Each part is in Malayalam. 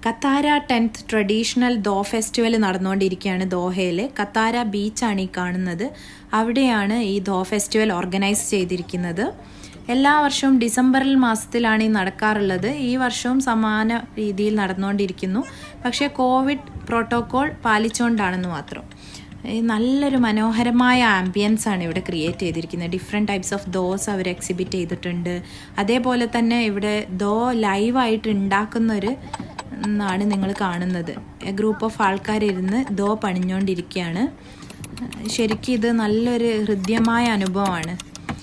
കത്താര ടെൻത്ത് ട്രഡീഷണൽ ദോ ഫെസ്റ്റിവൽ നടന്നുകൊണ്ടിരിക്കുകയാണ് ദോഹയിൽ കത്താര ബീച്ചാണ് ഈ കാണുന്നത് അവിടെയാണ് ഈ ദോ ഫെസ്റ്റിവൽ ഓർഗനൈസ് ചെയ്തിരിക്കുന്നത് എല്ലാ വർഷവും ഡിസംബറിൽ മാസത്തിലാണ് ഈ നടക്കാറുള്ളത് ഈ വർഷവും സമാന രീതിയിൽ നടന്നുകൊണ്ടിരിക്കുന്നു പക്ഷേ കോവിഡ് പ്രോട്ടോകോൾ പാലിച്ചുകൊണ്ടാണെന്ന് മാത്രം ഈ നല്ലൊരു മനോഹരമായ ആംബിയൻസ് ആണ് ഇവിടെ ക്രിയേറ്റ് ചെയ്തിരിക്കുന്നത് ഡിഫറെൻറ്റ് ടൈപ്സ് ഓഫ് ദോസ് അവർ എക്സിബിറ്റ് ചെയ്തിട്ടുണ്ട് അതേപോലെ തന്നെ ഇവിടെ ദോ ലൈവായിട്ട് ഉണ്ടാക്കുന്നൊരു എന്നാണ് നിങ്ങൾ കാണുന്നത് ഗ്രൂപ്പ് ഓഫ് ആൾക്കാരിരുന്ന് ദോ പണിഞ്ഞുകൊണ്ടിരിക്കുകയാണ് ശരിക്കും ഇത് നല്ലൊരു ഹൃദ്യമായ അനുഭവമാണ്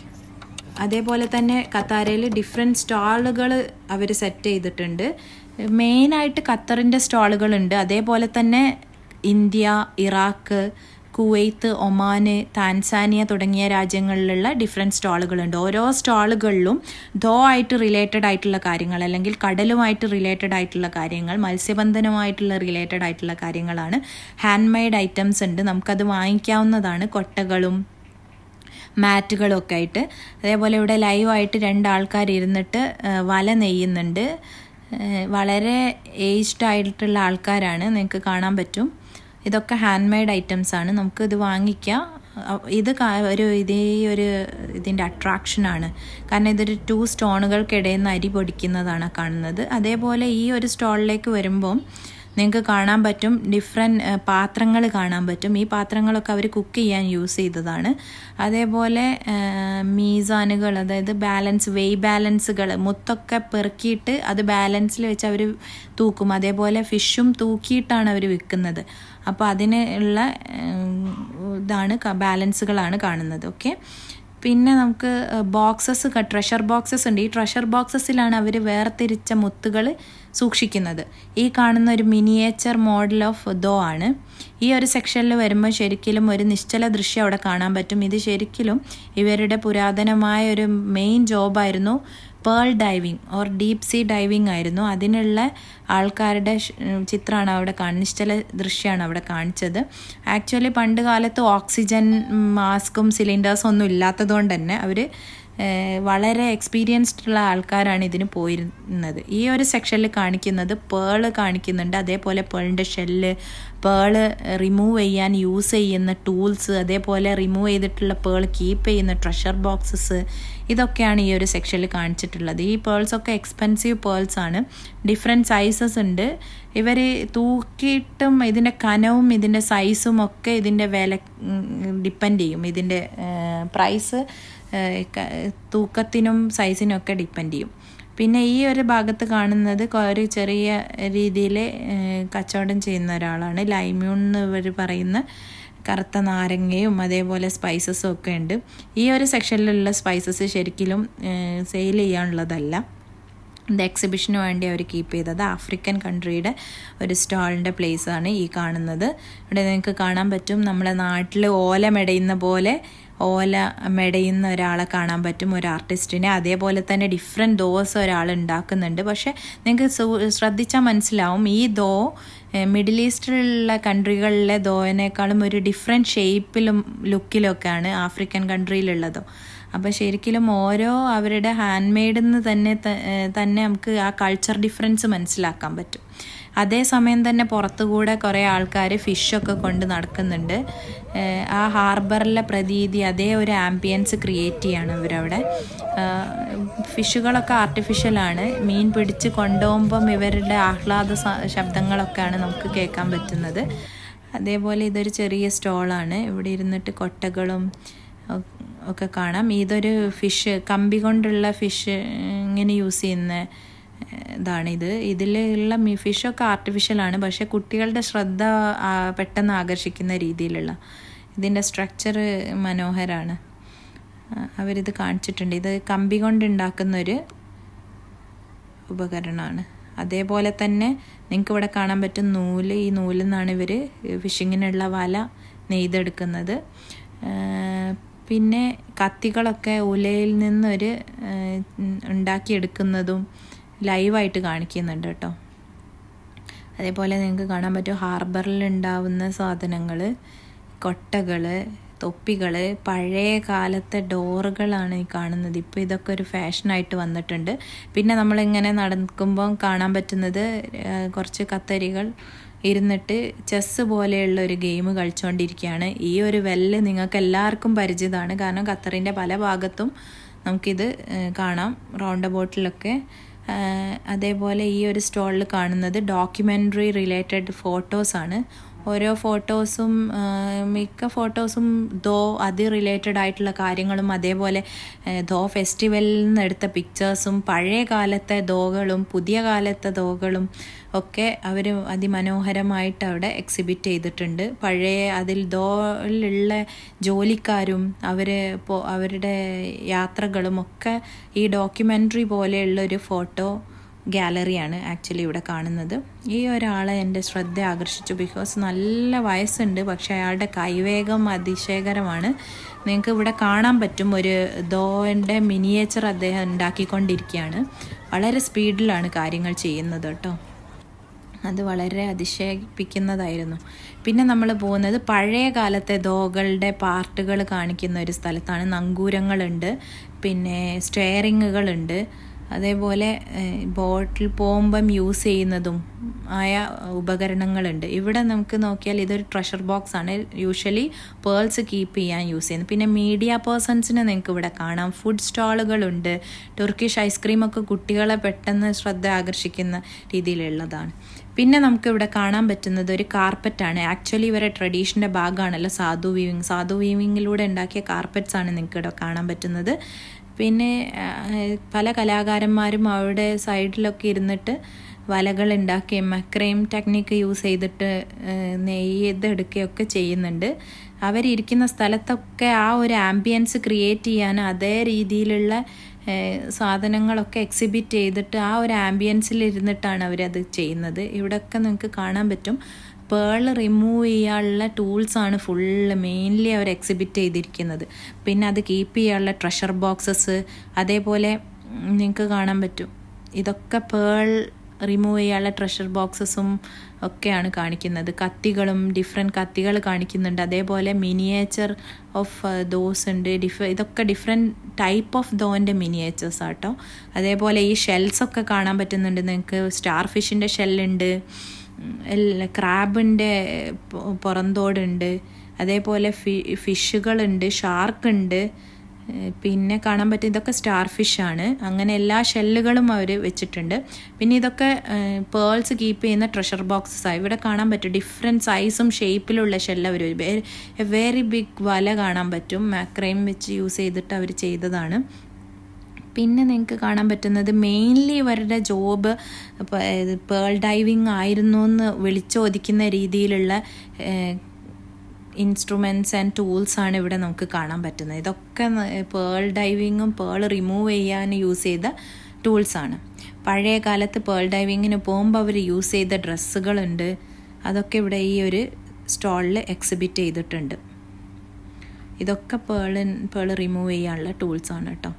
അതേപോലെ തന്നെ ഖത്താരയിൽ ഡിഫറെൻറ്റ് സ്റ്റാളുകൾ അവർ സെറ്റ് ചെയ്തിട്ടുണ്ട് മെയിനായിട്ട് ഖത്തറിൻ്റെ സ്റ്റാളുകളുണ്ട് അതേപോലെ തന്നെ India Iraq Kuwait Oman Tanzania തുടങ്ങിയ രാജ്യങ്ങളിലുള്ള ഡിഫറെൻറ്റ് സ്റ്റാളുകളുണ്ട് ഓരോ സ്റ്റാളുകളിലും ദോ ആയിട്ട് റിലേറ്റഡ് ആയിട്ടുള്ള കാര്യങ്ങൾ അല്ലെങ്കിൽ കടലുമായിട്ട് റിലേറ്റഡ് ആയിട്ടുള്ള കാര്യങ്ങൾ മത്സ്യബന്ധനവുമായിട്ടുള്ള റിലേറ്റഡ് ആയിട്ടുള്ള കാര്യങ്ങളാണ് ഹാൻഡ് മെയ്ഡ് ഐറ്റംസ് ഉണ്ട് നമുക്കത് വാങ്ങിക്കാവുന്നതാണ് കൊട്ടകളും മാറ്റുകളും ഒക്കെ ആയിട്ട് അതേപോലെ ഇവിടെ ലൈവായിട്ട് രണ്ടാൾക്കാർ ഇരുന്നിട്ട് വല നെയ്യുന്നുണ്ട് വളരെ ഏജ്ഡ് ആയിട്ടുള്ള ആൾക്കാരാണ് നിങ്ങൾക്ക് കാണാൻ പറ്റും ഇതൊക്കെ ഹാൻഡ് മെയ്ഡ് ഐറ്റംസ് ആണ് നമുക്ക് ഇത് വാങ്ങിക്കാം ഇത് ഒരു ഇതേ ഒരു ഇതിൻ്റെ അട്രാക്ഷനാണ് കാരണം ഇതൊരു ടു സ്റ്റോണുകൾക്കിടയിൽ നിന്ന് അരി പൊടിക്കുന്നതാണ് കാണുന്നത് അതേപോലെ ഈ ഒരു സ്റ്റോളിലേക്ക് വരുമ്പം നിങ്ങൾക്ക് കാണാൻ പറ്റും ഡിഫറെൻറ്റ് പാത്രങ്ങൾ കാണാൻ പറ്റും ഈ പാത്രങ്ങളൊക്കെ അവർ കുക്ക് ചെയ്യാൻ യൂസ് ചെയ്തതാണ് അതേപോലെ മീസാനുകൾ അതായത് ബാലൻസ് വെയ് ബാലൻസുകൾ മുത്തൊക്കെ പെറുക്കിയിട്ട് അത് ബാലൻസിൽ വെച്ച് അവർ തൂക്കും അതേപോലെ ഫിഷും തൂക്കിയിട്ടാണ് അവർ വിൽക്കുന്നത് അപ്പോൾ അതിന് ഉള്ള ഇതാണ് ബാലൻസുകളാണ് കാണുന്നത് ഓക്കെ പിന്നെ നമുക്ക് ബോക്സസ് ട്രഷർ ബോക്സസ് ഉണ്ട് ഈ ട്രഷർ ബോക്സസിലാണ് അവർ വേർതിരിച്ച മുത്തുകൾ സൂക്ഷിക്കുന്നത് ഈ കാണുന്ന ഒരു മിനിയേച്ചർ മോഡൽ ഓഫ് ദോ ആണ് ഈ ഒരു സെക്ഷനിൽ വരുമ്പോൾ ശരിക്കും ഒരു നിശ്ചല ദൃശ്യം അവിടെ കാണാൻ പറ്റും ഇത് ശരിക്കും ഇവരുടെ പുരാതനമായ ഒരു മെയിൻ ജോബായിരുന്നു pearl diving or deep sea diving ആയിരുന്നു അതിനുള്ള ആൾക്കാരുടെ ചിത്രമാണ് അവിടെ നിശ്ചല ദൃശ്യമാണ് അവിടെ കാണിച്ചത് ആക്ച്വലി പണ്ട് കാലത്ത് ഓക്സിജൻ മാസ്കും സിലിണ്ടേഴ്സും ഒന്നും ഇല്ലാത്തതുകൊണ്ട് തന്നെ അവർ വളരെ എക്സ്പീരിയൻസ്ഡ് ഉള്ള ആൾക്കാരാണ് ഇതിന് പോയിരുന്നത് ഈ ഒരു സെക്ഷനിൽ കാണിക്കുന്നത് പേള് കാണിക്കുന്നുണ്ട് അതേപോലെ പേളിൻ്റെ ഷെല്ല് പേള് റിമൂവ് ചെയ്യാൻ യൂസ് ചെയ്യുന്ന ടൂൾസ് അതേപോലെ റിമൂവ് ചെയ്തിട്ടുള്ള പേൾ കീപ്പ് ചെയ്യുന്ന ട്രഷർ ബോക്സസ് ഇതൊക്കെയാണ് ഈ ഒരു സെക്ഷനിൽ കാണിച്ചിട്ടുള്ളത് ഈ പേൾസ് ഒക്കെ എക്സ്പെൻസീവ് പേൾസ് ആണ് ഡിഫറെൻറ്റ് സൈസസ് ഉണ്ട് ഇവർ തൂക്കിയിട്ടും ഇതിൻ്റെ കനവും ഇതിൻ്റെ സൈസും ഒക്കെ ഇതിൻ്റെ വില ഡിപ്പെൻഡ് ചെയ്യും ഇതിൻ്റെ പ്രൈസ് തൂക്കത്തിനും സൈസിനും ഒക്കെ ഡിപ്പെൻഡ് ചെയ്യും പിന്നെ ഈ ഒരു ഭാഗത്ത് കാണുന്നത് ഒരു ചെറിയ രീതിയിൽ കച്ചവടം ചെയ്യുന്ന ഒരാളാണ് ലൈമ്യൂൺ എന്ന് ഇവർ പറയുന്ന കറുത്ത നാരങ്ങയും അതേപോലെ സ്പൈസസും ഒക്കെ ഉണ്ട് ഈ ഒരു സെക്ഷനിലുള്ള സ്പൈസസ് ശരിക്കും സെയിൽ ചെയ്യാനുള്ളതല്ല ഇത് എക്സിബിഷന് വേണ്ടി അവർ കീപ്പ് ചെയ്തത് ആഫ്രിക്കൻ കൺട്രിയുടെ ഒരു സ്റ്റാളിൻ്റെ ആണ് ഈ കാണുന്നത് ഇവിടെ നിങ്ങൾക്ക് കാണാൻ പറ്റും നമ്മുടെ നാട്ടിൽ ഓല മെടയുന്ന പോലെ ഓല മെടയുന്ന ഒരാളെ കാണാൻ പറ്റും ഒരു ആർട്ടിസ്റ്റിനെ അതേപോലെ തന്നെ ഡിഫറെൻറ്റ് ദോസ് ഒരാൾ ഉണ്ടാക്കുന്നുണ്ട് പക്ഷേ നിങ്ങൾക്ക് ശ്രദ്ധിച്ചാൽ മനസ്സിലാവും ഈ ദോ മിഡിൽ ഈസ്റ്റിലുള്ള കൺട്രികളിലെ ദോനേക്കാളും ഒരു ഡിഫറെൻറ്റ് ഷേപ്പിലും ലുക്കിലൊക്കെയാണ് ആഫ്രിക്കൻ കൺട്രിയിലുള്ളതോ അപ്പോൾ ശരിക്കും ഓരോ അവരുടെ ഹാൻഡ് മെയ്ഡിന്ന് തന്നെ തന്നെ നമുക്ക് ആ കൾച്ചർ ഡിഫറൻസ് മനസ്സിലാക്കാൻ പറ്റും അതേസമയം തന്നെ പുറത്തുകൂടെ കുറേ ആൾക്കാർ ഫിഷൊക്കെ കൊണ്ട് നടക്കുന്നുണ്ട് ആ ഹാർബറിലെ പ്രതീതി അതേ ഒരു ആംബിയൻസ് ക്രിയേറ്റ് ചെയ്യാണ് ഇവരവിടെ ഫിഷുകളൊക്കെ ആർട്ടിഫിഷ്യലാണ് മീൻ പിടിച്ച് കൊണ്ടുപോകുമ്പം ഇവരുടെ ആഹ്ലാദ ശബ്ദങ്ങളൊക്കെയാണ് നമുക്ക് കേൾക്കാൻ പറ്റുന്നത് അതേപോലെ ഇതൊരു ചെറിയ സ്റ്റോളാണ് ഇവിടെ ഇരുന്നിട്ട് കൊട്ടകളും ഒക്കെ കാണാം ഇതൊരു ഫിഷ് കമ്പി കൊണ്ടുള്ള ഫിഷ് ഇങ്ങനെ യൂസ് ചെയ്യുന്ന ഇതാണിത് ഇതിലുള്ള ഫിഷൊക്കെ ആർട്ടിഫിഷ്യലാണ് പക്ഷേ കുട്ടികളുടെ ശ്രദ്ധ പെട്ടെന്ന് ആകർഷിക്കുന്ന രീതിയിലുള്ള ഇതിൻ്റെ സ്ട്രക്ചർ മനോഹരമാണ് അവരിത് കാണിച്ചിട്ടുണ്ട് ഇത് കമ്പി കൊണ്ട് ഉണ്ടാക്കുന്നൊരു ഉപകരണമാണ് അതേപോലെ തന്നെ നിങ്ങൾക്ക് ഇവിടെ കാണാൻ പറ്റും നൂല് ഈ നൂലിൽ നിന്നാണ് ഇവർ ഫിഷിങ്ങിനുള്ള വല നെയ്തെടുക്കുന്നത് പിന്നെ കത്തികളൊക്കെ ഉലയിൽ നിന്നൊരു ഉണ്ടാക്കിയെടുക്കുന്നതും ലൈവായിട്ട് കാണിക്കുന്നുണ്ട് കേട്ടോ അതേപോലെ നിങ്ങൾക്ക് കാണാൻ പറ്റും ഹാർബറിൽ ഉണ്ടാവുന്ന സാധനങ്ങൾ കൊട്ടകൾ തൊപ്പികൾ പഴയ കാലത്തെ ഡോറുകളാണ് ഈ കാണുന്നത് ഇപ്പോൾ ഇതൊക്കെ ഒരു ഫാഷനായിട്ട് വന്നിട്ടുണ്ട് പിന്നെ നമ്മളിങ്ങനെ നടക്കുമ്പോൾ കാണാൻ പറ്റുന്നത് കുറച്ച് കത്തരികൾ ഇരുന്നിട്ട് ചെസ്സ് പോലെയുള്ള ഒരു ഗെയിം കളിച്ചുകൊണ്ടിരിക്കുകയാണ് ഈ ഒരു വെല്ല് നിങ്ങൾക്ക് എല്ലാവർക്കും പരിചിതമാണ് കാരണം ഖത്തറിൻ്റെ പല ഭാഗത്തും നമുക്കിത് കാണാം റൗണ്ട് അബൌട്ടിലൊക്കെ അതേപോലെ ഈ ഒരു സ്റ്റോളിൽ കാണുന്നത് ഡോക്യുമെൻ്ററി റിലേറ്റഡ് ഫോട്ടോസാണ് ഓരോ ഫോട്ടോസും മിക്ക ഫോട്ടോസും ദോ അത് റിലേറ്റഡ് ആയിട്ടുള്ള കാര്യങ്ങളും അതേപോലെ ദോ ഫെസ്റ്റിവലിൽ നിന്ന് എടുത്ത പിക്ചേഴ്സും പഴയ കാലത്തെ ദോകളും പുതിയ കാലത്തെ ദോകളും ഒക്കെ അവർ അതിമനോഹരമായിട്ട് അവിടെ എക്സിബിറ്റ് ചെയ്തിട്ടുണ്ട് പഴയ അതിൽ ദോയിലുള്ള ജോലിക്കാരും അവർ അവരുടെ യാത്രകളും ഒക്കെ ഈ ഡോക്യുമെൻ്ററി പോലെയുള്ള ഒരു ഫോട്ടോ ഗാലറിയാണ് ആക്ച്വലി ഇവിടെ കാണുന്നത് ഈ ഒരാളെ എൻ്റെ ശ്രദ്ധ ആകർഷിച്ചു ബിക്കോസ് നല്ല വയസ്സുണ്ട് പക്ഷേ അയാളുടെ കൈവേഗം അതിശയകരമാണ് നിങ്ങൾക്ക് ഇവിടെ കാണാൻ പറ്റും ഒരു ദോൻ്റെ മിനിയേച്ചർ അദ്ദേഹം ഉണ്ടാക്കിക്കൊണ്ടിരിക്കുകയാണ് വളരെ സ്പീഡിലാണ് കാര്യങ്ങൾ ചെയ്യുന്നത് കേട്ടോ അത് വളരെ അതിശയിപ്പിക്കുന്നതായിരുന്നു പിന്നെ നമ്മൾ പോകുന്നത് പഴയ കാലത്തെ ദോകളുടെ പാർട്ടുകൾ കാണിക്കുന്ന ഒരു സ്ഥലത്താണ് നങ്കൂരങ്ങളുണ്ട് പിന്നെ സ്റ്റെയറിങ്ങുകളുണ്ട് അതേപോലെ ബോട്ടിൽ പോകുമ്പം യൂസ് ചെയ്യുന്നതും ആയ ഉപകരണങ്ങളുണ്ട് ഇവിടെ നമുക്ക് നോക്കിയാൽ ഇതൊരു ട്രഷർ ബോക്സ് ആണ് യൂഷ്വലി പേൾസ് കീപ്പ് ചെയ്യാൻ യൂസ് ചെയ്യുന്നത് പിന്നെ മീഡിയ പേഴ്സൺസിനെ നിങ്ങൾക്ക് ഇവിടെ കാണാം ഫുഡ് സ്റ്റാളുകളുണ്ട് തുർക്കിഷ് ഐസ്ക്രീമൊക്കെ കുട്ടികളെ പെട്ടെന്ന് ശ്രദ്ധ ആകർഷിക്കുന്ന രീതിയിലുള്ളതാണ് പിന്നെ നമുക്ക് ഇവിടെ കാണാൻ പറ്റുന്നത് ഒരു കാർപ്പറ്റാണ് ആക്ച്വലി ഇവരെ ട്രഡീഷൻ്റെ ഭാഗമാണല്ലോ സാധു വീവിങ് സാധു വീവിങ്ങിലൂടെ ഉണ്ടാക്കിയ കാർപ്പറ്റ്സ് ആണ് നിങ്ങൾക്ക് ഇവിടെ കാണാൻ പറ്റുന്നത് പിന്നെ പല കലാകാരന്മാരും അവിടെ സൈഡിലൊക്കെ ഇരുന്നിട്ട് വലകൾ ഉണ്ടാക്കുകയും മക്രയും ടെക്നിക്ക് യൂസ് ചെയ്തിട്ട് നെയ്തെടുക്കുകയൊക്കെ ചെയ്യുന്നുണ്ട് അവരിയ്ക്കുന്ന സ്ഥലത്തൊക്കെ ആ ഒരു ആംബിയൻസ് ക്രിയേറ്റ് ചെയ്യാൻ അതേ രീതിയിലുള്ള സാധനങ്ങളൊക്കെ എക്സിബിറ്റ് ചെയ്തിട്ട് ആ ഒരു ആംബിയൻസിൽ ഇരുന്നിട്ടാണ് അവരത് ചെയ്യുന്നത് ഇവിടെയൊക്കെ നിങ്ങൾക്ക് കാണാൻ പറ്റും പേൾ റിമൂവ് ചെയ്യാനുള്ള ടൂൾസാണ് ഫുള്ള് മെയിൻലി അവർ എക്സിബിറ്റ് ചെയ്തിരിക്കുന്നത് പിന്നെ അത് കീപ്പ് ചെയ്യാനുള്ള ട്രഷർ ബോക്സസ് അതേപോലെ നിങ്ങൾക്ക് കാണാൻ പറ്റും ഇതൊക്കെ പേൾ റിമൂവ് ചെയ്യാനുള്ള ട്രഷർ ബോക്സസും ഒക്കെയാണ് കാണിക്കുന്നത് കത്തികളും ഡിഫറെൻറ്റ് കത്തികൾ കാണിക്കുന്നുണ്ട് അതേപോലെ മിനിയേച്ചർ ഓഫ് ദോസ് ഉണ്ട് ഡിഫ ഇതൊക്കെ ഡിഫറെൻറ്റ് ടൈപ്പ് ഓഫ് ദോൻ്റെ മിനിയേച്ചേഴ്സ് ആട്ടോ അതേപോലെ ഈ ഷെൽസൊക്കെ കാണാൻ പറ്റുന്നുണ്ട് നിങ്ങൾക്ക് സ്റ്റാർ ഫിഷിൻ്റെ ഷെല്ലുണ്ട് ക്രാബിൻ്റെ പുറന്തോടുണ്ട് അതേപോലെ ഫി ഫിഷുകളുണ്ട് ഷാർക്കുണ്ട് പിന്നെ കാണാൻ പറ്റും ഇതൊക്കെ സ്റ്റാർ ഫിഷാണ് അങ്ങനെ എല്ലാ ഷെല്ലുകളും അവർ വെച്ചിട്ടുണ്ട് പിന്നെ ഇതൊക്കെ പേൾസ് കീപ്പ് ചെയ്യുന്ന ട്രഷർ ബോക്സസ് ഇവിടെ കാണാൻ പറ്റും ഡിഫറെൻറ്റ് സൈസും ഷേപ്പിലുള്ള ഷെല്ല് അവർ വെരി ബിഗ് വല കാണാൻ പറ്റും മാക്രൈം വെച്ച് യൂസ് ചെയ്തിട്ട് അവർ ചെയ്തതാണ് പിന്നെ നിങ്ങൾക്ക് കാണാൻ പറ്റുന്നത് മെയിൻലി ഇവരുടെ ജോബ് പേൾ ഡൈവിങ് ആയിരുന്നു എന്ന് വിളിച്ചോദിക്കുന്ന രീതിയിലുള്ള ഇൻസ്ട്രുമെൻറ്റ്സ് ആൻഡ് ടൂൾസ് ആണ് ഇവിടെ നമുക്ക് കാണാൻ പറ്റുന്നത് ഇതൊക്കെ പേൾ ഡൈവിങ്ങും പേൾ റിമൂവ് ചെയ്യാൻ യൂസ് ചെയ്ത ടൂൾസാണ് പഴയ കാലത്ത് പേൾ ഡൈവിങ്ങിന് പോകുമ്പോൾ അവർ യൂസ് ചെയ്ത ഡ്രസ്സുകളുണ്ട് അതൊക്കെ ഇവിടെ ഈ ഒരു സ്റ്റോളിൽ എക്സിബിറ്റ് ചെയ്തിട്ടുണ്ട് ഇതൊക്കെ പേൾ പേൾ റിമൂവ് ചെയ്യാനുള്ള ടൂൾസാണ് കേട്ടോ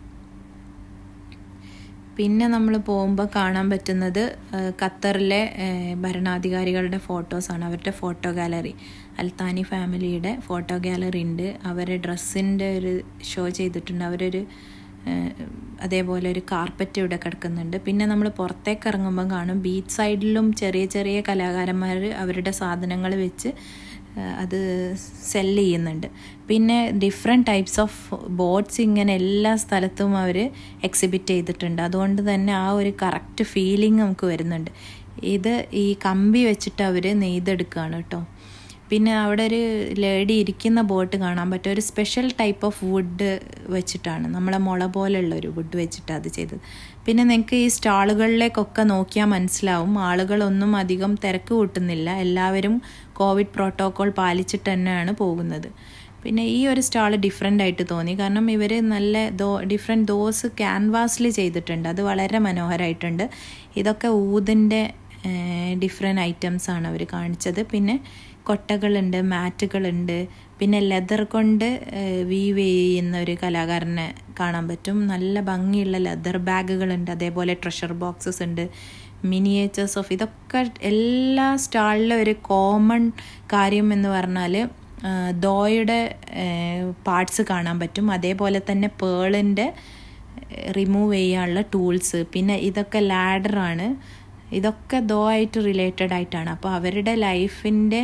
പിന്നെ നമ്മൾ പോകുമ്പോൾ കാണാൻ പറ്റുന്നത് ഖത്തറിലെ ഭരണാധികാരികളുടെ ഫോട്ടോസാണ് അവരുടെ ഫോട്ടോ ഗാലറി അൽത്താനി ഫാമിലിയുടെ ഫോട്ടോ ഗാലറി ഉണ്ട് അവരെ ഡ്രസ്സിൻ്റെ ഒരു ഷോ ചെയ്തിട്ടുണ്ട് അവരൊരു അതേപോലെ ഒരു കാർപ്പറ്റ് ഇവിടെ കിടക്കുന്നുണ്ട് പിന്നെ നമ്മൾ പുറത്തേക്ക് ഇറങ്ങുമ്പോൾ കാണും ബീച്ച് സൈഡിലും ചെറിയ ചെറിയ കലാകാരന്മാർ അവരുടെ സാധനങ്ങൾ വെച്ച് അത് സെല്ല് ചെയ്യുന്നുണ്ട് പിന്നെ ഡിഫറെൻറ്റ് ടൈപ്സ് ഓഫ് ബോട്ട്സ് ഇങ്ങനെ എല്ലാ സ്ഥലത്തും അവർ എക്സിബിറ്റ് ചെയ്തിട്ടുണ്ട് അതുകൊണ്ട് തന്നെ ആ ഒരു കറക്റ്റ് ഫീലിംഗ് നമുക്ക് വരുന്നുണ്ട് ഇത് ഈ കമ്പി വെച്ചിട്ട് അവർ നെയ്തെടുക്കുകയാണ് കേട്ടോ പിന്നെ അവിടെ ഒരു ലേഡി ഇരിക്കുന്ന ബോട്ട് കാണാൻ പറ്റും ഒരു സ്പെഷ്യൽ ടൈപ്പ് ഓഫ് വുഡ് വെച്ചിട്ടാണ് നമ്മളെ മുള പോലുള്ള ഒരു വുഡ് വെച്ചിട്ട് അത് ചെയ്തത് പിന്നെ നിങ്ങൾക്ക് ഈ സ്റ്റാളുകളിലേക്കൊക്കെ നോക്കിയാൽ മനസ്സിലാവും ആളുകളൊന്നും അധികം തിരക്ക് കൂട്ടുന്നില്ല എല്ലാവരും കോവിഡ് പ്രോട്ടോകോൾ പാലിച്ചിട്ട് തന്നെയാണ് പോകുന്നത് പിന്നെ ഈ ഒരു സ്റ്റാൾ ഡിഫറെൻ്റ് ആയിട്ട് തോന്നി കാരണം ഇവർ നല്ല ദോ ഡിഫറെൻറ്റ് ദോസ് ക്യാൻവാസിൽ ചെയ്തിട്ടുണ്ട് അത് വളരെ മനോഹരമായിട്ടുണ്ട് ഇതൊക്കെ ഊതിൻ്റെ ഡിഫറെൻറ്റ് ഐറ്റംസ് ആണ് അവർ കാണിച്ചത് പിന്നെ കൊട്ടകളുണ്ട് മാറ്റുകളുണ്ട് പിന്നെ ലെതർ കൊണ്ട് വീവ് ചെയ്യുന്ന ഒരു കലാകാരനെ കാണാൻ പറ്റും നല്ല ഭംഗിയുള്ള ലെതർ ബാഗുകളുണ്ട് അതേപോലെ ട്രഷർ ബോക്സസ് ഉണ്ട് മിനിയേച്ചേഴ്സ് ഓഫ് ഇതൊക്കെ എല്ലാ സ്റ്റാളിലും ഒരു കോമൺ കാര്യം എന്ന് പറഞ്ഞാൽ ദോയുടെ പാർട്സ് കാണാൻ പറ്റും അതേപോലെ തന്നെ പേളിൻ്റെ റിമൂവ് ചെയ്യാനുള്ള ടൂൾസ് പിന്നെ ഇതൊക്കെ ലാഡറാണ് ഇതൊക്കെ ദോ ആയിട്ട് റിലേറ്റഡ് ആയിട്ടാണ് അപ്പോൾ അവരുടെ ലൈഫിൻ്റെ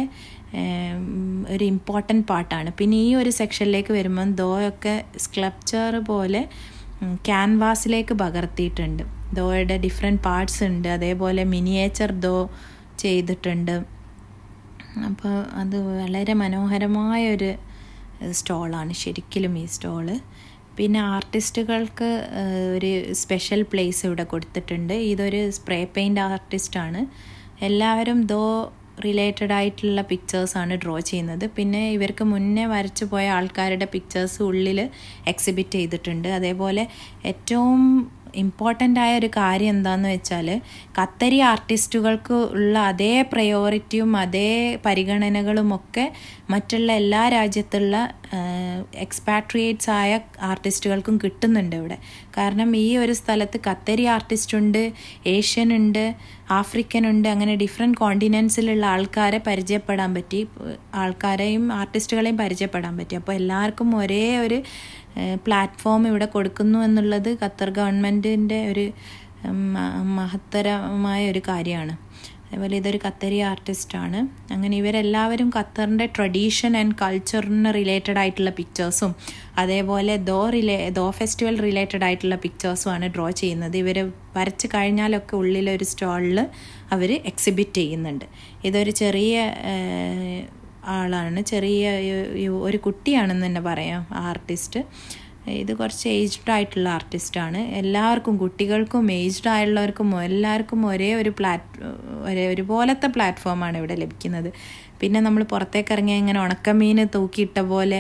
ഒരു ഇമ്പോർട്ടൻ്റ് പാർട്ടാണ് പിന്നെ ഈ ഒരു സെക്ഷനിലേക്ക് വരുമ്പം ദോ ഒക്കെ സ്ക്ലപ്ചർ പോലെ ക്യാൻവാസിലേക്ക് പകർത്തിയിട്ടുണ്ട് ദോയുടെ ഡിഫറെൻറ്റ് പാർട്സ് ഉണ്ട് അതേപോലെ മിനിയേച്ചർ ദോ ചെയ്തിട്ടുണ്ട് അപ്പോൾ അത് വളരെ മനോഹരമായ ഒരു സ്റ്റോളാണ് ശരിക്കും ഈ സ്റ്റോള് പിന്നെ ആർട്ടിസ്റ്റുകൾക്ക് ഒരു സ്പെഷ്യൽ പ്ലേസ് ഇവിടെ കൊടുത്തിട്ടുണ്ട് ഇതൊരു സ്പ്രേ പെയിൻറ് ആർട്ടിസ്റ്റാണ് എല്ലാവരും ദോ റിലേറ്റഡ് ആയിട്ടുള്ള പിക്ചേഴ്സാണ് ഡ്രോ ചെയ്യുന്നത് പിന്നെ ഇവർക്ക് മുന്നേ വരച്ചു പോയ ആൾക്കാരുടെ പിക്ചേഴ്സ് ഉള്ളിൽ എക്സിബിറ്റ് ചെയ്തിട്ടുണ്ട് അതേപോലെ ഏറ്റവും ഇമ്പോർട്ടൻ്റ് ആയ ഒരു കാര്യം എന്താണെന്ന് വെച്ചാൽ ഖത്തരി ആർട്ടിസ്റ്റുകൾക്ക് ഉള്ള അതേ പ്രയോറിറ്റിയും അതേ പരിഗണനകളും ഒക്കെ മറ്റുള്ള എല്ലാ രാജ്യത്തുള്ള എക്സ്പാട്രിയേറ്റ്സ് ആയ ആർട്ടിസ്റ്റുകൾക്കും കിട്ടുന്നുണ്ട് ഇവിടെ കാരണം ഈ ഒരു സ്ഥലത്ത് ഖത്തരി ആർട്ടിസ്റ്റ് ഉണ്ട് ഏഷ്യൻ ഉണ്ട് ആഫ്രിക്കൻ ഉണ്ട് അങ്ങനെ ഡിഫറെൻറ്റ് കോണ്ടിനെൻസിലുള്ള ആൾക്കാരെ പരിചയപ്പെടാൻ പറ്റി ആൾക്കാരെയും ആർട്ടിസ്റ്റുകളെയും പരിചയപ്പെടാൻ പറ്റി അപ്പോൾ എല്ലാവർക്കും ഒരേ ഒരു പ്ലാറ്റ്ഫോം ഇവിടെ കൊടുക്കുന്നു എന്നുള്ളത് ഖത്തർ ഗവൺമെൻറ്റിൻ്റെ ഒരു മഹത്തരമായ ഒരു കാര്യമാണ് അതേപോലെ ഇതൊരു ഖത്തരി ആർട്ടിസ്റ്റാണ് അങ്ങനെ ഇവരെല്ലാവരും ഖത്തറിൻ്റെ ട്രഡീഷൻ ആൻഡ് കൾച്ചറിന് റിലേറ്റഡ് ആയിട്ടുള്ള പിക്ചേഴ്സും അതേപോലെ ദോ റിലേ ദോ ഫെസ്റ്റിവൽ റിലേറ്റഡ് ആയിട്ടുള്ള പിക്ചേഴ്സുമാണ് ഡ്രോ ചെയ്യുന്നത് ഇവർ വരച്ച് കഴിഞ്ഞാലൊക്കെ ഉള്ളിലൊരു സ്റ്റോളിൽ അവർ എക്സിബിറ്റ് ചെയ്യുന്നുണ്ട് ഇതൊരു ചെറിയ ആളാണ് ചെറിയ ഒരു കുട്ടിയാണെന്ന് തന്നെ പറയാം ആർട്ടിസ്റ്റ് ഇത് കുറച്ച് ഏജ്ഡ് ആയിട്ടുള്ള ആർട്ടിസ്റ്റാണ് എല്ലാവർക്കും കുട്ടികൾക്കും ഏജ്ഡ് ആയുള്ളവർക്കും എല്ലാവർക്കും ഒരേ ഒരു പ്ലാറ്റ് ഒരേ ഒരുപോലത്തെ പ്ലാറ്റ്ഫോമാണ് ഇവിടെ ലഭിക്കുന്നത് പിന്നെ നമ്മൾ പുറത്തേക്ക് ഇറങ്ങിയാൽ ഇങ്ങനെ ഉണക്കമീൻ തൂക്കിയിട്ട പോലെ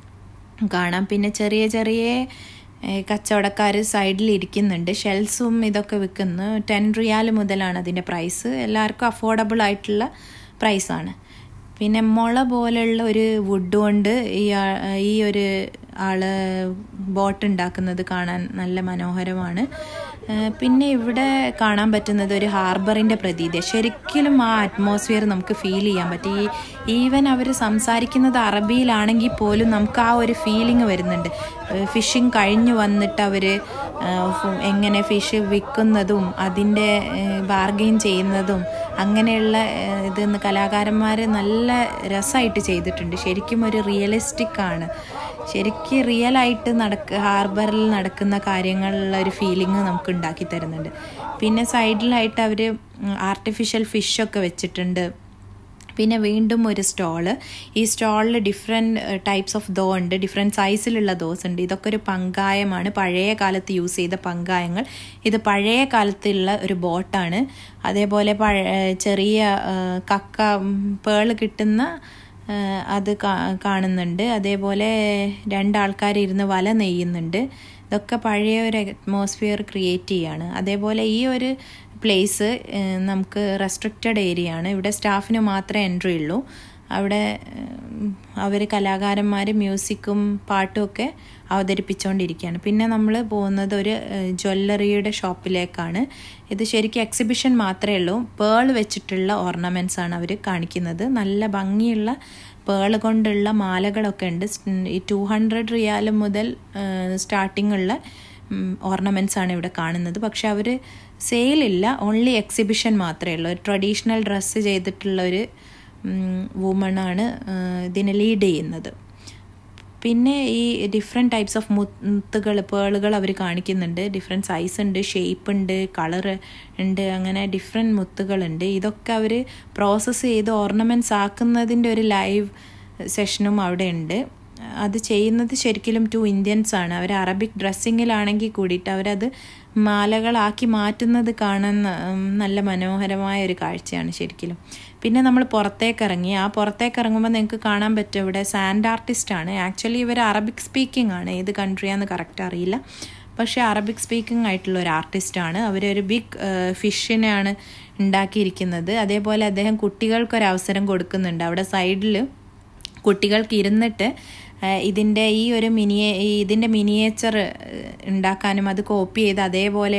കാണാം പിന്നെ ചെറിയ ചെറിയ കച്ചവടക്കാർ സൈഡിൽ ഇരിക്കുന്നുണ്ട് ഷെൽസും ഇതൊക്കെ വിൽക്കുന്നു ടെൻ റിയാൽ മുതലാണ് അതിൻ്റെ പ്രൈസ് എല്ലാവർക്കും അഫോർഡബിൾ ആയിട്ടുള്ള പ്രൈസാണ് പിന്നെ മുള പോലെയുള്ള ഒരു വുഡ് കൊണ്ട് ഈ ഈ ഒരു ആള് ബോട്ട് ഉണ്ടാക്കുന്നത് കാണാൻ നല്ല മനോഹരമാണ് പിന്നെ ഇവിടെ കാണാൻ പറ്റുന്നത് ഒരു ഹാർബറിൻ്റെ പ്രതീതി ശരിക്കും ആ അറ്റ്മോസ്ഫിയർ നമുക്ക് ഫീൽ ചെയ്യാൻ പറ്റും ഈ ഈവൻ അവർ സംസാരിക്കുന്നത് അറബിയിലാണെങ്കിൽ പോലും നമുക്ക് ആ ഒരു ഫീലിംഗ് വരുന്നുണ്ട് ഫിഷിങ് കഴിഞ്ഞു വന്നിട്ട് അവർ എങ്ങനെ ഫിഷ് വിൽക്കുന്നതും അതിൻ്റെ ബാർഗെയിൻ ചെയ്യുന്നതും അങ്ങനെയുള്ള ഇതെന്ന് കലാകാരന്മാർ നല്ല രസമായിട്ട് ചെയ്തിട്ടുണ്ട് ശരിക്കും ഒരു റിയലിസ്റ്റിക് ആണ് ശരിക്കും റിയൽ ആയിട്ട് നടക്ക ഹാർബറിൽ നടക്കുന്ന കാര്യങ്ങളുള്ള ഒരു ഫീലിംഗ് നമുക്ക് ഉണ്ടാക്കി തരുന്നുണ്ട് പിന്നെ സൈഡിലായിട്ട് അവർ ആർട്ടിഫിഷ്യൽ ഫിഷൊക്കെ വെച്ചിട്ടുണ്ട് പിന്നെ വീണ്ടും ഒരു സ്റ്റോള് ഈ സ്റ്റോളിൽ ഡിഫറെൻറ്റ് ടൈപ്സ് ഓഫ് ദോ ഉണ്ട് ഡിഫറെൻറ്റ് സൈസിലുള്ള ദോസ് ഉണ്ട് ഇതൊക്കെ ഒരു പങ്കായമാണ് പഴയ കാലത്ത് യൂസ് ചെയ്ത പങ്കായങ്ങൾ ഇത് പഴയ കാലത്തുള്ള ഒരു ബോട്ടാണ് അതേപോലെ പഴ ചെറിയ കക്ക പേള് കിട്ടുന്ന അത് കാണുന്നുണ്ട് അതേപോലെ രണ്ടാൾക്കാർ ഇരുന്ന് വല നെയ്യുന്നുണ്ട് ഇതൊക്കെ പഴയ ഒരു അറ്റ്മോസ്ഫിയർ ക്രിയേറ്റ് ചെയ്യാണ് അതേപോലെ ഈ ഒരു പ്ലേസ് നമുക്ക് റെസ്ട്രിക്റ്റഡ് ഏരിയ ആണ് ഇവിടെ സ്റ്റാഫിന് മാത്രമേ എൻട്രി ഉള്ളൂ അവിടെ അവർ കലാകാരന്മാർ മ്യൂസിക്കും പാട്ടും ഒക്കെ അവതരിപ്പിച്ചുകൊണ്ടിരിക്കുകയാണ് പിന്നെ നമ്മൾ പോകുന്നത് ഒരു ജ്വല്ലറിയുടെ ഷോപ്പിലേക്കാണ് ഇത് ശരിക്കും എക്സിബിഷൻ മാത്രമേ ഉള്ളൂ പേൾ വെച്ചിട്ടുള്ള ഓർണമെൻറ്റ്സ് ആണ് അവർ കാണിക്കുന്നത് നല്ല ഭംഗിയുള്ള പേൾ കൊണ്ടുള്ള മാലകളൊക്കെ ഉണ്ട് ഈ ടു ഹൺഡ്രഡ് റിയാൽ മുതൽ സ്റ്റാർട്ടിംഗ് ഉള്ള ഓർണമെൻറ്റ്സ് ആണ് ഇവിടെ കാണുന്നത് പക്ഷെ അവർ സെയിലില്ല ഓൺലി എക്സിബിഷൻ മാത്രമേ ഉള്ളൂ ഒരു ട്രഡീഷണൽ ഡ്രസ്സ് ചെയ്തിട്ടുള്ള ഒരു വുമണാണ് ഇതിനെ ലീഡ് ചെയ്യുന്നത് പിന്നെ ഈ ഡിഫറെൻറ്റ് ടൈപ്സ് ഓഫ് മുത്തുകൾ പേളുകൾ അവർ കാണിക്കുന്നുണ്ട് ഡിഫറെൻറ്റ് സൈസ് ഉണ്ട് ഷേപ്പ് ഉണ്ട് കളർ ഉണ്ട് അങ്ങനെ ഡിഫറെൻറ്റ് മുത്തുകളുണ്ട് ഇതൊക്കെ അവർ പ്രോസസ്സ് ചെയ്ത് ഓർണമെൻറ്റ്സ് ആക്കുന്നതിൻ്റെ ഒരു ലൈവ് സെഷനും അവിടെ ഉണ്ട് അത് ചെയ്യുന്നത് ശരിക്കും ടു ഇന്ത്യൻസ് ആണ് അവർ അറബിക് ഡ്രസ്സിങ്ങിലാണെങ്കിൽ കൂടിയിട്ട് അവരത് മാലകളാക്കി മാറ്റുന്നത് കാണാൻ നല്ല മനോഹരമായ ഒരു കാഴ്ചയാണ് ശരിക്കും പിന്നെ നമ്മൾ പുറത്തേക്ക് ഇറങ്ങി ആ പുറത്തേക്ക് ഇറങ്ങുമ്പോൾ നിങ്ങൾക്ക് കാണാൻ പറ്റും ഇവിടെ സാൻഡ് ആർട്ടിസ്റ്റ് ആണ് ആക്ച്വലി ഇവർ അറബിക് സ്പീക്കിംഗ് ആണ് ഏത് കൺട്രിയാന്ന് കറക്റ്റ് അറിയില്ല പക്ഷേ അറബിക് സ്പീക്കിംഗ് ആയിട്ടുള്ള ഒരു ആർട്ടിസ്റ്റാണ് അവരൊരു ബിഗ് ഫിഷിനെയാണ് ഉണ്ടാക്കിയിരിക്കുന്നത് അതേപോലെ അദ്ദേഹം കുട്ടികൾക്കൊരു അവസരം കൊടുക്കുന്നുണ്ട് അവിടെ സൈഡിൽ കുട്ടികൾക്ക് ഇരുന്നിട്ട് ഇതിൻ്റെ ഈ ഒരു മിനിയേ ഇതിൻ്റെ മിനിയേച്ചർ ഉണ്ടാക്കാനും അത് കോപ്പി ചെയ്ത് അതേപോലെ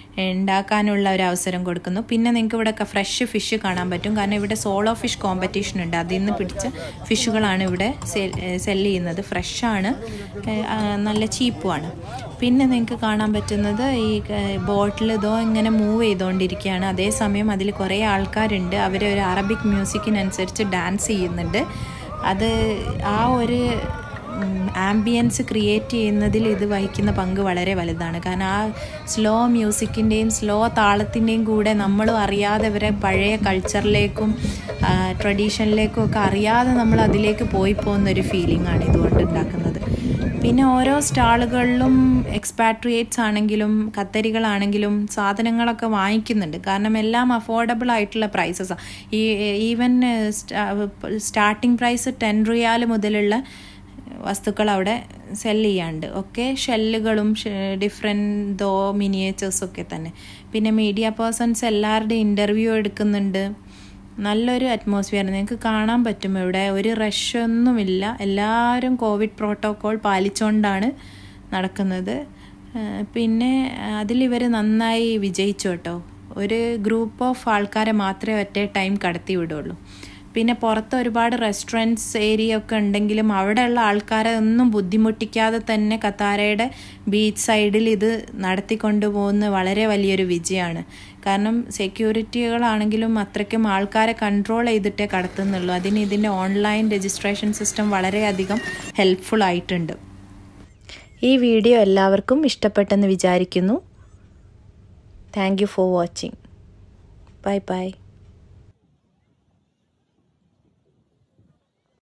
ഉണ്ടാക്കാനുള്ള ഒരു അവസരം കൊടുക്കുന്നു പിന്നെ നിങ്ങൾക്ക് ഇവിടെ ഫ്രഷ് ഫിഷ് കാണാൻ പറ്റും കാരണം ഇവിടെ സോളോ ഫിഷ് കോമ്പറ്റീഷൻ ഉണ്ട് അതിൽ നിന്ന് പിടിച്ച ഫിഷുകളാണ് ഇവിടെ സെല് ചെയ്യുന്നത് ഫ്രഷാണ് നല്ല ചീപ്പുമാണ് പിന്നെ നിങ്ങൾക്ക് കാണാൻ പറ്റുന്നത് ഈ ബോട്ടിൽ ഇതോ ഇങ്ങനെ മൂവ് ചെയ്തുകൊണ്ടിരിക്കുകയാണ് അതേസമയം അതിൽ കുറേ ആൾക്കാരുണ്ട് അവർ ഒരു അറബിക് മ്യൂസിക്കിനനുസരിച്ച് ഡാൻസ് ചെയ്യുന്നുണ്ട് അത് ആ ഒരു ആംബിയൻസ് ക്രിയേറ്റ് ചെയ്യുന്നതിൽ ഇത് വഹിക്കുന്ന പങ്ക് വളരെ വലുതാണ് കാരണം ആ സ്ലോ മ്യൂസിക്കിൻ്റെയും സ്ലോ താളത്തിൻ്റെയും കൂടെ നമ്മളും അറിയാതെ ഇവരെ പഴയ കൾച്ചറിലേക്കും ട്രഡീഷനിലേക്കും ഒക്കെ അറിയാതെ നമ്മൾ അതിലേക്ക് പോയി പോകുന്നൊരു ഫീലിംഗ് ആണ് ഇതുകൊണ്ട് ഉണ്ടാക്കുന്നത് പിന്നെ ഓരോ സ്റ്റാളുകളിലും എക്സ്പാട്രിയേറ്റ്സ് ആണെങ്കിലും കത്തരികളാണെങ്കിലും സാധനങ്ങളൊക്കെ വാങ്ങിക്കുന്നുണ്ട് കാരണം എല്ലാം അഫോർഡബിൾ ആയിട്ടുള്ള പ്രൈസസാണ് ഈ even starting price ten riyal മുതലുള്ള വസ്തുക്കൾ അവിടെ സെല് ചെയ്യാണ്ട് ഒക്കെ ഷെല്ലുകളും ഡിഫറെൻറ്റ് ദോ മിനിയേച്ചേഴ്സൊക്കെ തന്നെ പിന്നെ മീഡിയ പേഴ്സൺസ് എല്ലാവരുടെയും ഇൻ്റർവ്യൂ എടുക്കുന്നുണ്ട് നല്ലൊരു അറ്റ്മോസ്ഫിയർ നിങ്ങൾക്ക് കാണാൻ പറ്റും ഇവിടെ ഒരു റഷൊന്നുമില്ല എല്ലാവരും കോവിഡ് പ്രോട്ടോക്കോൾ പാലിച്ചുകൊണ്ടാണ് നടക്കുന്നത് പിന്നെ അതിലിവർ നന്നായി വിജയിച്ചു കേട്ടോ ഒരു ഗ്രൂപ്പ് ഓഫ് ആൾക്കാരെ മാത്രമേ ഒറ്റ ടൈം കടത്തി വിടുള്ളൂ പിന്നെ പുറത്ത് ഒരുപാട് റെസ്റ്റോറൻറ്റ്സ് ഏരിയ ഒക്കെ ഉണ്ടെങ്കിലും അവിടെയുള്ള ആൾക്കാരെ ഒന്നും ബുദ്ധിമുട്ടിക്കാതെ തന്നെ കത്താരയുടെ ബീച്ച് സൈഡിൽ ഇത് നടത്തിക്കൊണ്ടു പോകുന്ന വളരെ വലിയൊരു വിജയമാണ് കാരണം സെക്യൂരിറ്റികളാണെങ്കിലും അത്രയ്ക്കും ആൾക്കാരെ കൺട്രോൾ ചെയ്തിട്ടേ കടത്തുന്നുള്ളൂ അതിന് ഇതിൻ്റെ ഓൺലൈൻ രജിസ്ട്രേഷൻ സിസ്റ്റം വളരെയധികം ഹെൽപ്ഫുൾ ആയിട്ടുണ്ട് ഈ വീഡിയോ എല്ലാവർക്കും ഇഷ്ടപ്പെട്ടെന്ന് വിചാരിക്കുന്നു thank you for watching bye by